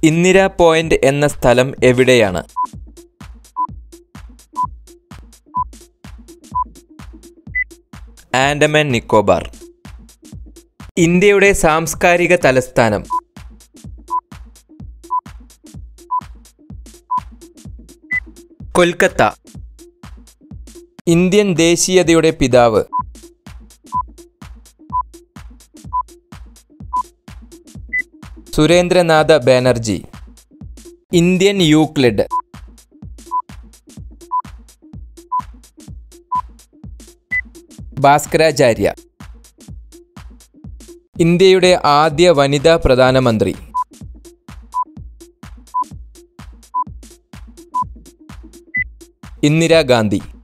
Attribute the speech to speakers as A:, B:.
A: Indira point എന്ന സ്ഥലം എവിടെയാണ് ആൻഡമാൻ നിക്കോബാർ ഇന്ത്യയുടെ സാംസ്കാരിക തലസ്ഥാനം കൊൽക്കത്ത ഇന്ത്യൻ ദേശീയതയുടെ പിതാവ് സുരേന്ദ്രനാഥ ബാനർജി ഇന്ത്യൻ യൂക്ലിഡ് ഭാസ്കരാചാര്യ ഇന്ത്യയുടെ ആദ്യ വനിതാ പ്രധാനമന്ത്രി ഇന്ദിരാഗാന്ധി